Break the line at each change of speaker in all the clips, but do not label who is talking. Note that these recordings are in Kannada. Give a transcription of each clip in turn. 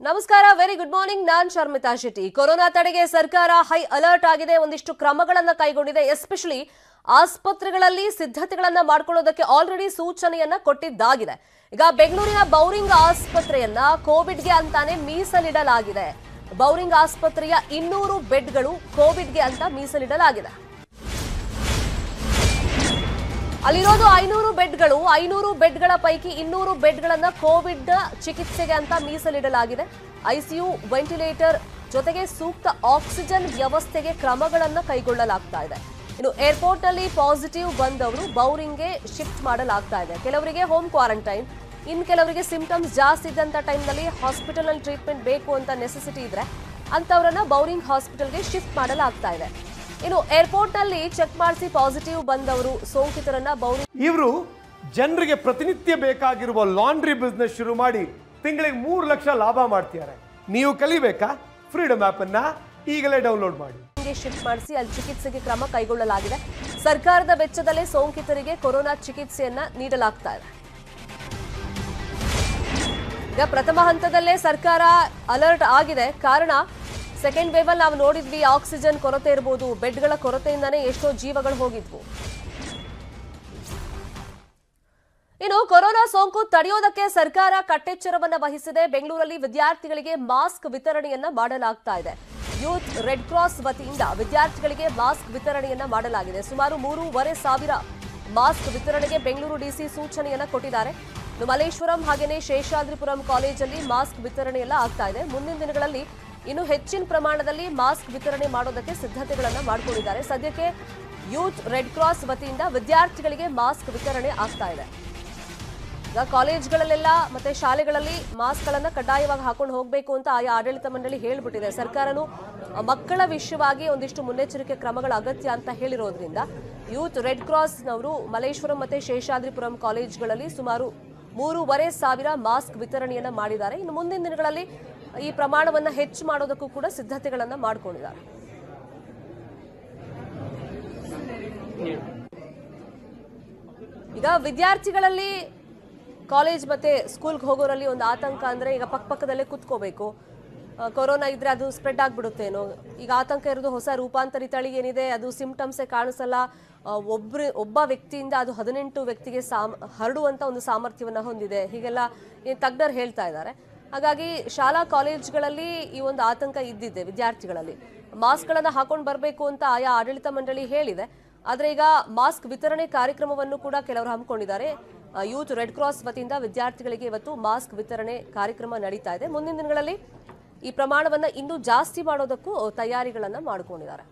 ನಮಸ್ಕಾರ ವೆರಿ ಗುಡ್ ಮಾರ್ನಿಂಗ್ ನಾನ್ ಶರ್ಮಿತಾ ಶೆಟ್ಟಿ ಕೊರೋನಾ ತಡೆಗೆ ಸರ್ಕಾರ ಹೈ ಅಲರ್ಟ್ ಆಗಿದೆ ಒಂದಿಷ್ಟು ಕ್ರಮಗಳನ್ನ ಕೈಗೊಂಡಿದೆ ಎಸ್ಪೆಷಲಿ ಆಸ್ಪತ್ರೆಗಳಲ್ಲಿ ಸಿದ್ಧತೆಗಳನ್ನ ಮಾಡ್ಕೊಳ್ಳೋದಕ್ಕೆ ಆಲ್ರೆಡಿ ಸೂಚನೆಯನ್ನ ಕೊಟ್ಟಿದ್ದಾಗಿದೆ ಈಗ ಬೆಂಗಳೂರಿನ ಬೌರಿಂಗ್ ಆಸ್ಪತ್ರೆಯನ್ನ ಕೋವಿಡ್ಗೆ ಅಂತಾನೆ ಮೀಸಲಿಡಲಾಗಿದೆ ಬೌರಿಂಗ್ ಆಸ್ಪತ್ರೆಯ ಇನ್ನೂರು ಬೆಡ್ಗಳು ಕೋವಿಡ್ಗೆ ಅಂತ ಮೀಸಲಿಡಲಾಗಿದೆ ಅಲ್ಲಿರೋದು ಐನೂರು ಬೆಡ್ಗಳು ಐನೂರು ಬೆಡ್ಗಳ ಪೈಕಿ ಇನ್ನೂರು ಬೆಡ್ಗಳನ್ನ ಕೋವಿಡ್ ಚಿಕಿತ್ಸೆಗೆ ಅಂತ ಮೀಸಲಿಡಲಾಗಿದೆ ಐಸಿಯು ವೆಂಟಿಲೇಟರ್ ಜೊತೆಗೆ ಸೂಕ್ತ ಆಕ್ಸಿಜನ್ ವ್ಯವಸ್ಥೆಗೆ ಕ್ರಮಗಳನ್ನ ಕೈಗೊಳ್ಳಲಾಗ್ತಾ ಇದೆ ಇನ್ನು ಏರ್ಪೋರ್ಟ್ನಲ್ಲಿ ಪಾಸಿಟಿವ್ ಬಂದವರು ಬೌರಿಂಗ್ಗೆ ಶಿಫ್ಟ್ ಮಾಡಲಾಗ್ತಾ ಇದೆ ಕೆಲವರಿಗೆ ಹೋಮ್ ಕ್ವಾರಂಟೈನ್ ಇನ್ನು ಕೆಲವರಿಗೆ ಸಿಂಪ್ಟಮ್ಸ್ ಜಾಸ್ತಿ ಇದ್ದಂಥ ಟೈಮ್ನಲ್ಲಿ ಹಾಸ್ಪಿಟಲ್ನಲ್ಲಿ ಟ್ರೀಟ್ಮೆಂಟ್ ಬೇಕು ಅಂತ ನೆಸೆಸಿಟಿ ಇದ್ರೆ ಅಂಥವ್ರನ್ನ ಬೌರಿಂಗ್ ಹಾಸ್ಪಿಟಲ್ಗೆ ಶಿಫ್ಟ್ ಮಾಡಲಾಗ್ತಾ ಇದೆ ಇನ್ನು ಏರ್ಪೋರ್ಟ್ನಲ್ಲಿ ಚೆಕ್ ಮಾಡಿಸಿ ಪಾಸಿಟಿವ್ ಬಂದವರು ಸೋಂಕಿತರನ್ನ ಬೌರಿಂಗ್
ಇವರು ಜನರಿಗೆ ಪ್ರತಿನಿತ್ಯ ಬೇಕಾಗಿರುವ ಲಾಂಡ್ರಿ ಬಿಸ್ನೆಸ್ ಶುರು ಮಾಡಿ ತಿಂಗಳಿಗೆ ಮೂರು ಲಕ್ಷ ಲಾಭ ಮಾಡ್ತಿದ್ದಾರೆ ನೀವು ಕಲಿಬೇಕಾ ಫ್ರೀಡಮ್ ಆಪ್ ಅನ್ನ ಈಗಲೇ ಡೌನ್ಲೋಡ್ ಮಾಡಿ
ಗೆ ಶಿಫ್ಟ್ ಮಾಡಿಸಿ ಅಲ್ಲಿ ಚಿಕಿತ್ಸೆಗೆ ಕ್ರಮ ಕೈಗೊಳ್ಳಲಾಗಿದೆ ಸರ್ಕಾರದ ವೆಚ್ಚದಲ್ಲೇ ಸೋಂಕಿತರಿಗೆ ಕೊರೋನಾ ಚಿಕಿತ್ಸೆಯನ್ನ ನೀಡಲಾಗ್ತಾ ಇದೆ ಈಗ ಪ್ರಥಮ ಹಂತದಲ್ಲೇ ಸರ್ಕಾರ ಅಲರ್ಟ್ ಆಗಿದೆ ಕಾರಣ ಸೆಕೆಂಡ್ ವೇವ್ ಅಲ್ಲಿ ನಾವು ನೋಡಿದ್ವಿ ಆಕ್ಸಿಜನ್ ಕೊರತೆ ಇರಬಹುದು ಬೆಡ್ಗಳ ಕೊರತೆಯಿಂದಾನೇ ಎಷ್ಟೋ ಜೀವಗಳು ಹೋಗಿದ್ವು ಇನ್ನು ಕೊರೋನಾ ಸೋಂಕು ತಡೆಯೋದಕ್ಕೆ ಸರ್ಕಾರ ಕಟ್ಟೆಚ್ಚರವನ್ನ ವಹಿಸಿದೆ ಬೆಂಗಳೂರಲ್ಲಿ ವಿದ್ಯಾರ್ಥಿಗಳಿಗೆ ಮಾಸ್ಕ್ ವಿತರಣೆಯನ್ನ ಮಾಡಲಾಗ್ತಾ ಇದೆ ಯೂತ್ ರೆಡ್ ಕ್ರಾಸ್ ವತಿಯಿಂದ ವಿದ್ಯಾರ್ಥಿಗಳಿಗೆ ಮಾಸ್ಕ್ ವಿತರಣೆಯನ್ನ ಮಾಡಲಾಗಿದೆ ಸುಮಾರು ಮೂರುವರೆ ಸಾವಿರ ಮಾಸ್ಕ್ ವಿತರಣೆಗೆ ಬೆಂಗಳೂರು ಡಿಸಿ ಸೂಚನೆಯನ್ನ ಕೊಟ್ಟಿದ್ದಾರೆ ಇನ್ನು ಮಲ್ಲೇಶ್ವರಂ ಹಾಗೇನೆ ಶೇಷಾದ್ರಿಪುರಂ ಕಾಲೇಜಲ್ಲಿ ಮಾಸ್ಕ್ ವಿತರಣೆಯೆಲ್ಲ ಆಗ್ತಾ ಇದೆ ಮುಂದಿನ ದಿನಗಳಲ್ಲಿ ಇನ್ನು ಹೆಚ್ಚಿನ ಪ್ರಮಾಣದಲ್ಲಿ ಮಾಸ್ಕ್ ವಿತರಣೆ ಮಾಡೋದಕ್ಕೆ ಸಿದ್ಧತೆಗಳನ್ನ ಮಾಡಿಕೊಂಡಿದ್ದಾರೆ ಸದ್ಯಕ್ಕೆ ಯೂತ್ ರೆಡ್ ಕ್ರಾಸ್ ವತಿಯಿಂದ ವಿದ್ಯಾರ್ಥಿಗಳಿಗೆ ಮಾಸ್ಕ್ ವಿತರಣೆ ಆಗ್ತಾ ಇದೆ ಈಗ ಕಾಲೇಜ್ಗಳಲ್ಲೆಲ್ಲ ಮತ್ತೆ ಶಾಲೆಗಳಲ್ಲಿ ಮಾಸ್ಕ್ ಗಳನ್ನ ಕಡ್ಡಾಯವಾಗಿ ಹಾಕೊಂಡು ಹೋಗಬೇಕು ಅಂತ ಆಯಾ ಆಡಳಿತ ಮಂಡಳಿ ಹೇಳ್ಬಿಟ್ಟಿದೆ ಸರ್ಕಾರನು ಆ, ಮಕ್ಕಳ ವಿಷಯವಾಗಿ ಒಂದಿಷ್ಟು ಮುನ್ನೆಚ್ಚರಿಕೆ ಕ್ರಮಗಳ ಅಗತ್ಯ ಅಂತ ಹೇಳಿರೋದ್ರಿಂದ ಯೂತ್ ರೆಡ್ ಕ್ರಾಸ್ನವರು ಮಲ್ಲೇಶ್ವರಂ ಮತ್ತೆ ಶೇಷಾದ್ರಿಪುರಂ ಕಾಲೇಜ್ಗಳಲ್ಲಿ ಸುಮಾರು ಮೂರುವರೆ ಸಾವಿರ ಮಾಸ್ಕ್ ವಿತರಣೆಯನ್ನ ಮಾಡಿದ್ದಾರೆ ಇನ್ನು ಮುಂದಿನ ದಿನಗಳಲ್ಲಿ ಈ ಪ್ರಮಾಣವನ್ನ ಹೆಚ್ಚು ಮಾಡೋದಕ್ಕೂ ಕೂಡ ಸಿದ್ಧತೆಗಳನ್ನ ಮಾಡ್ಕೊಂಡಿದ್ದಾರೆ ಈಗ ವಿದ್ಯಾರ್ಥಿಗಳಲ್ಲಿ ಕಾಲೇಜ್ ಮತ್ತೆ ಸ್ಕೂಲ್ಗೆ ಹೋಗೋರಲ್ಲಿ ಒಂದು ಆತಂಕ ಅಂದ್ರೆ ಈಗ ಪಕ್ಕಪಕ್ಕದಲ್ಲೇ ಕುತ್ಕೋಬೇಕು ಆ, ಕೊರೋನಾ ಇದ್ರೆ ಅದು ಸ್ಪ್ರೆಡ್ ಆಗ್ಬಿಡುತ್ತೇನೋ ಈಗ ಆತಂಕ ಇರೋದು ಹೊಸ ರೂಪಾಂತರಿ ತಳಿ ಏನಿದೆ ಅದು ಸಿಂಪ್ಟಮ್ಸೇ ಕಾಣಿಸಲ್ಲ ಆ, ಒಬ್ರು ಒಬ್ಬ ವ್ಯಕ್ತಿಯಿಂದ ಅದು ಹದಿನೆಂಟು ವ್ಯಕ್ತಿಗೆ ಸಾಮ್ ಹರಡುವಂತ ಒಂದು ಸಾಮರ್ಥ್ಯವನ್ನ ಹೊಂದಿದೆ ಹೀಗೆಲ್ಲ ಏನ್ ತಜ್ಞರು ಹೇಳ್ತಾ ಇದ್ದಾರೆ ಹಾಗಾಗಿ ಶಾಲಾ ಕಾಲೇಜ್ಗಳಲ್ಲಿ ಈ ಒಂದು ಆತಂಕ ಇದ್ದಿದೆ ವಿದ್ಯಾರ್ಥಿಗಳಲ್ಲಿ ಮಾಸ್ಕ್ಗಳನ್ನು ಹಾಕೊಂಡು ಬರಬೇಕು ಅಂತ ಆಯಾ ಆಡಳಿತ ಮಂಡಳಿ ಹೇಳಿದೆ ಆದ್ರೆ ಈಗ ಮಾಸ್ಕ್ ವಿತರಣೆ ಕಾರ್ಯಕ್ರಮವನ್ನು ಕೂಡ ಕೆಲವರು ಹಮ್ಮಿಕೊಂಡಿದ್ದಾರೆ ಆ, ಯೂತ್ ರೆಡ್ ಕ್ರಾಸ್ ವತಿಯಿಂದ ವಿದ್ಯಾರ್ಥಿಗಳಿಗೆ ಇವತ್ತು ಮಾಸ್ಕ್ ವಿತರಣೆ ಕಾರ್ಯಕ್ರಮ ನಡೀತಾ ಇದೆ ಮುಂದಿನ ದಿನಗಳಲ್ಲಿ ಈ ಪ್ರಮಾಣವನ್ನ ಇನ್ನೂ ಜಾಸ್ತಿ ಮಾಡೋದಕ್ಕೂ ತಯಾರಿಗಳನ್ನ ಮಾಡಿಕೊಂಡಿದ್ದಾರೆ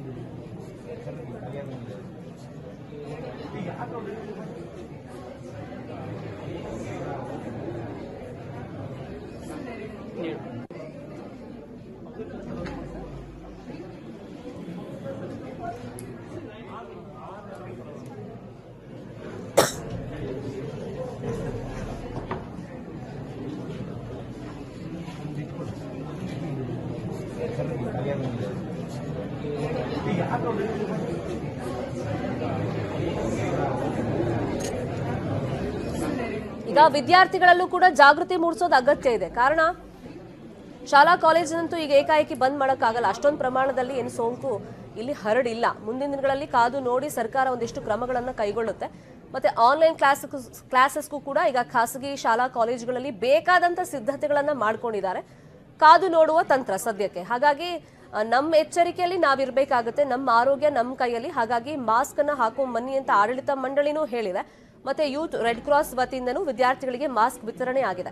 ಈಗ ವಿದ್ಯಾರ್ಥಿಗಳಲ್ಲೂ ಕೂಡ ಜಾಗೃತಿ ಮೂಡಿಸೋದು ಅಗತ್ಯ ಇದೆ ಕಾರಣ ಶಾಲಾ ಕಾಲೇಜಿನಂತೂ ಈಗ ಏಕಾಏಕಿ ಬಂದ್ ಮಾಡೋಕ್ಕಾಗಲ್ಲ ಅಷ್ಟೊಂದು ಪ್ರಮಾಣದಲ್ಲಿ ಏನು ಸೋಂಕು ಇಲ್ಲಿ ಹರಡಿಲ್ಲ ಮುಂದಿನ ದಿನಗಳಲ್ಲಿ ಕಾದು ನೋಡಿ ಸರ್ಕಾರ ಒಂದಿಷ್ಟು ಕ್ರಮಗಳನ್ನು ಕೈಗೊಳ್ಳುತ್ತೆ ಮತ್ತೆ ಆನ್ಲೈನ್ ಕ್ಲಾಸ್ ಕ್ಲಾಸಸ್ಗೂ ಕೂಡ ಈಗ ಖಾಸಗಿ ಶಾಲಾ ಕಾಲೇಜುಗಳಲ್ಲಿ ಬೇಕಾದಂತ ಸಿದ್ಧತೆಗಳನ್ನ ಮಾಡ್ಕೊಂಡಿದ್ದಾರೆ ಕಾದು ನೋಡುವ ತಂತ್ರ ಸದ್ಯಕ್ಕೆ ಹಾಗಾಗಿ ಆ, ನಮ್ಮ ಎಚ್ಚರಿಕೆಯಲ್ಲಿ ನಾವಿರ್ಬೇಕಾಗುತ್ತೆ ನಮ್ಮ ಆರೋಗ್ಯ ನಮ್ಮ ಕೈಯಲ್ಲಿ ಹಾಗಾಗಿ ಮಾಸ್ಕ್ ಅನ್ನ ಹಾಕೊಂಡ್ ಬನ್ನಿ ಅಂತ ಆಡಳಿತ ಮಂಡಳಿನೂ ಹೇಳಿದೆ ಮತ್ತೆ ಯೂತ್ ರೆಡ್ ಕ್ರಾಸ್ ವತಿಯಿಂದನೂ ವಿದ್ಯಾರ್ಥಿಗಳಿಗೆ ಮಾಸ್ಕ್ ವಿತರಣೆ ಆಗಿದೆ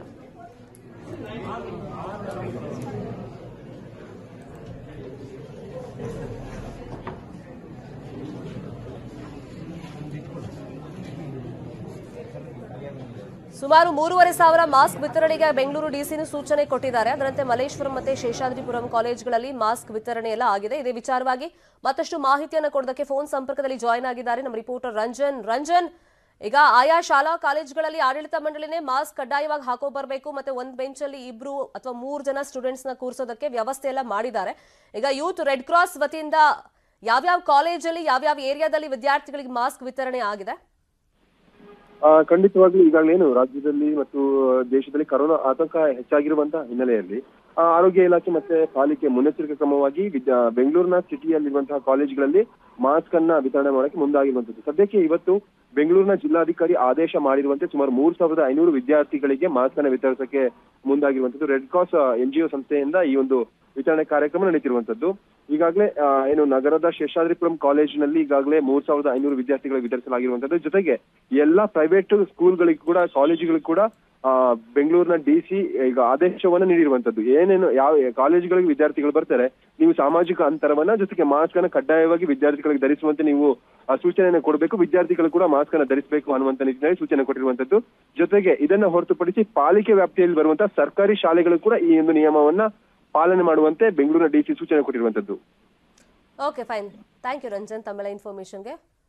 ಸುಮಾರು ಮೂರುವರೆ ಸಾವಿರ ಮಾಸ್ಕ್ ವಿತರಣೆಗೆ ಬೆಂಗಳೂರು ಡಿಸಿನು ಸೂಚನೆ ಕೊಟ್ಟಿದ್ದಾರೆ ಅದರಂತೆ ಮಲ್ಲೇಶ್ವರಂ ಮತ್ತೆ ಶೇಷಾದ್ರಿಪುರಂ ಕಾಲೇಜ್ಗಳಲ್ಲಿ ಮಾಸ್ಕ್ ವಿತರಣೆ ಎಲ್ಲ ಆಗಿದೆ ಇದೇ ವಿಚಾರವಾಗಿ ಮತ್ತಷ್ಟು ಮಾಹಿತಿಯನ್ನು ಕೊಡೋದಕ್ಕೆ ಫೋನ್ ಸಂಪರ್ಕದಲ್ಲಿ ಜಾಯ್ನ್ ಆಗಿದ್ದಾರೆ ನಮ್ಮ ರಿಪೋರ್ಟರ್ ರಂಜನ್ ರಂಜನ್ ಈಗ ಆಯಾ ಶಾಲಾ ಕಾಲೇಜ್ಗಳಲ್ಲಿ ಆಡಳಿತ ಮಂಡಳಿನೇ ಮಾಸ್ಕ್ ಕಡ್ಡಾಯವಾಗಿ ಹಾಕೋ ಬರಬೇಕು ಮತ್ತೆ ಒಂದ್ ಬೆಂಚ್ ಅಲ್ಲಿ ಇಬ್ರು ಅಥವಾ ಮೂರು ಜನ ಸ್ಟೂಡೆಂಟ್ಸ್ ನ ಕೂರಿಸೋದಕ್ಕೆ ವ್ಯವಸ್ಥೆ ಎಲ್ಲ ಮಾಡಿದ್ದಾರೆ ಈಗ ಯೂತ್ ರೆಡ್ ಕ್ರಾಸ್ ವತಿಯಿಂದ ಯಾವ್ಯಾವ ಕಾಲೇಜಲ್ಲಿ ಯಾವ್ಯಾವ ಏರಿಯಾದಲ್ಲಿ ವಿದ್ಯಾರ್ಥಿಗಳಿಗೆ ಮಾಸ್ಕ್ ವಿತರಣೆ ಆಗಿದೆ
ಆ, ಖಂಡಿತವಾಗ್ಲೂ ಈಗಾಗಲೇ ಏನು ರಾಜ್ಯದಲ್ಲಿ ಮತ್ತು ದೇಶದಲ್ಲಿ ಕರೋನಾ ಆತಂಕ ಹೆಚ್ಚಾಗಿರುವಂತಹ ಹಿನ್ನೆಲೆಯಲ್ಲಿ ಆ, ಆರೋಗ್ಯ ಇಲಾಖೆ ಮತ್ತೆ ಪಾಲಿಕೆ ಮುನ್ನೆಚ್ಚರಿಕೆ ಕ್ರಮವಾಗಿ ವಿದ್ಯಾ ಬೆಂಗಳೂರಿನ ಸಿಟಿಯಲ್ಲಿರುವಂತಹ ಕಾಲೇಜುಗಳಲ್ಲಿ ಮಾಸ್ಕ್ ಅನ್ನ ವಿತರಣೆ ಮಾಡಕ್ಕೆ ಮುಂದಾಗಿರುವಂತದ್ದು ಸದ್ಯಕ್ಕೆ ಇವತ್ತು ಬೆಂಗಳೂರಿನ ಜಿಲ್ಲಾಧಿಕಾರಿ ಆದೇಶ ಮಾಡಿರುವಂತೆ ಸುಮಾರು ಮೂರ್ ಸಾವಿರದ ಐನೂರು ವಿದ್ಯಾರ್ಥಿಗಳಿಗೆ ಮಾಸ್ಕ್ ಅನ್ನ ವಿತರಿಸಕ್ಕೆ ಮುಂದಾಗಿರುವಂತದ್ದು ರೆಡ್ ಕ್ರಾಸ್ ಎನ್ ಜಿ ಸಂಸ್ಥೆಯಿಂದ ಈ ಒಂದು ವಿತರಣೆ ಕಾರ್ಯಕ್ರಮ ನಡೀತಿರುವಂತದ್ದು ಈಗಾಗಲೇ ಆ, ಏನು ನಗರದ ಶೇಷಾದ್ರಿಪುರಂ ಕಾಲೇಜಿನಲ್ಲಿ ಈಗಾಗಲೇ ಮೂರ್ ಸಾವಿರದ ಐನೂರು ವಿದ್ಯಾರ್ಥಿಗಳಿಗೆ ವಿತರಿಸಲಾಗಿರುವಂತದ್ದು ಜೊತೆಗೆ ಎಲ್ಲಾ ಪ್ರೈವೇಟ್ ಸ್ಕೂಲ್ಗಳಿಗೂ ಕೂಡ ಕಾಲೇಜುಗಳಿಗೂ ಕೂಡ ಆ, ಬೆಂಗಳೂರಿನ ಡಿ ಸಿ ಈಗ ಆದೇಶವನ್ನ ನೀಡಿರುವಂತದ್ದು ಏನೇನು ಯಾವ ಕಾಲೇಜುಗಳಿಗೆ ವಿದ್ಯಾರ್ಥಿಗಳು ಬರ್ತಾರೆ ನೀವು ಸಾಮಾಜಿಕ ಅಂತರವನ್ನ ಜೊತೆಗೆ ಮಾಸ್ಕ್ ಅನ್ನ ಕಡ್ಡಾಯವಾಗಿ ವಿದ್ಯಾರ್ಥಿಗಳಿಗೆ ಧರಿಸುವಂತೆ ನೀವು ಆ, ಸೂಚನೆಯನ್ನ ಕೊಡಬೇಕು ವಿದ್ಯಾರ್ಥಿಗಳು ಕೂಡ ಮಾಸ್ಕ್ ಅನ್ನ ಧರಿಸಬೇಕು ಅನ್ನುವಂತ ನಿಟ್ಟಿನಲ್ಲಿ ಸೂಚನೆ ಕೊಟ್ಟಿರುವಂತದ್ದು ಜೊತೆಗೆ ಇದನ್ನ ಹೊರತುಪಡಿಸಿ ಪಾಲಿಕೆ ವ್ಯಾಪ್ತಿಯಲ್ಲಿ ಬರುವಂತಹ ಸರ್ಕಾರಿ ಶಾಲೆಗಳು ಕೂಡ ಈ ಒಂದು ನಿಯಮವನ್ನ ಪಾಲನೆ ಮಾಡುವಂತೆ ಬೆಂಗಳೂರಿನ ಡಿ ಸಿ ಸೂಚನೆ ಕೊಟ್ಟಿರುವಂತದ್ದು
okay fine thank you Ranjan ತಮ್ಮೆಲ್ಲ ಇನ್ಫಾರ್ಮೇಶನ್ಗೆ